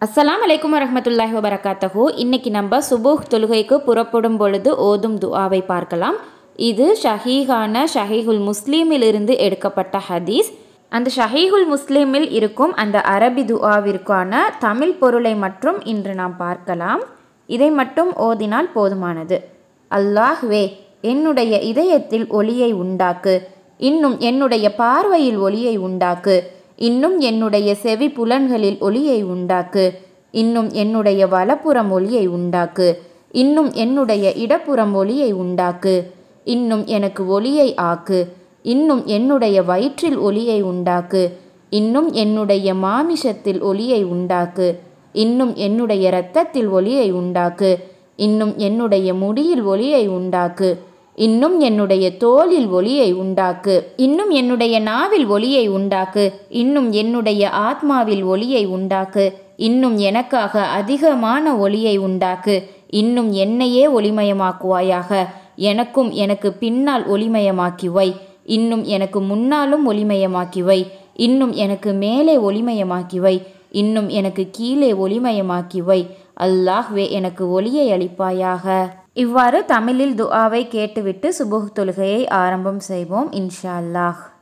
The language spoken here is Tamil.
அஸ்ஸலாம் அலைக்கும் வரஹமத்துல்லாஹி வபரகாத்தஹு இன்னைக்கு நம்ம சுபூஹ் தொழுகைக்கு புறப்படும் பொழுது ஓதும் துஆவை பார்க்கலாம் இது ஷஹீஹான ஷஹீஹுல் முஸ்லீமிலிருந்து எடுக்கப்பட்ட ஹதீஸ் அந்த ஷஹீஹுல் முஸ்லீமில் இருக்கும் அந்த அரபி துஆவிற்கான தமிழ் பொருளை மட்டும் இன்று நாம் பார்க்கலாம் இதை மட்டும் ஓதினால் போதுமானது அல்லாஹ்வே என்னுடைய இதயத்தில் ஒளியை உண்டாக்கு இன்னும் என்னுடைய பார்வையில் ஒளியை உண்டாக்கு இன்னும் என்னுடைய செவி புலன்களில் ஒளியை உண்டாக்கு இன்னும் என்னுடைய வலப்புறம் ஒளியை உண்டாக்கு இன்னும் என்னுடைய இடப்புறம் ஒளியை உண்டாக்கு இன்னும் எனக்கு ஒளியை ஆக்கு இன்னும் என்னுடைய வயிற்றில் ஒளியை உண்டாக்கு இன்னும் என்னுடைய மாமிஷத்தில் ஒளியை உண்டாக்கு இன்னும் என்னுடைய இரத்தத்தில் ஒளியை உண்டாக்கு இன்னும் என்னுடைய முடியில் ஒளியை உண்டாக்கு இன்னும் என்னுடைய தோலில் ஒளியை உண்டாக்கு இன்னும் என்னுடைய நாவில் ஒளியை உண்டாக்கு இன்னும் என்னுடைய ஆத்மாவில் ஒளியை உண்டாக்கு இன்னும் எனக்காக அதிகமான ஒளியை உண்டாக்கு இன்னும் என்னையே ஒளிமயமாக்குவாயாக எனக்கும் எனக்கு பின்னால் ஒளிமயமாக்கி வை இன்னும் எனக்கு முன்னாலும் ஒளிமயமாக்கி வை இன்னும் எனக்கு மேலே ஒளிமயமாக்கி வை இன்னும் எனக்கு கீழே ஒளிமயமாக்கி வை அல்லாஹ்வே எனக்கு ஒளியை அளிப்பாயாக இவ்வாறு தமிழில் துஆவை கேட்டுவிட்டு சுபுஹ் தொழுகையை ஆரம்பம் செய்வோம் இன்ஷா அல்லாஹ்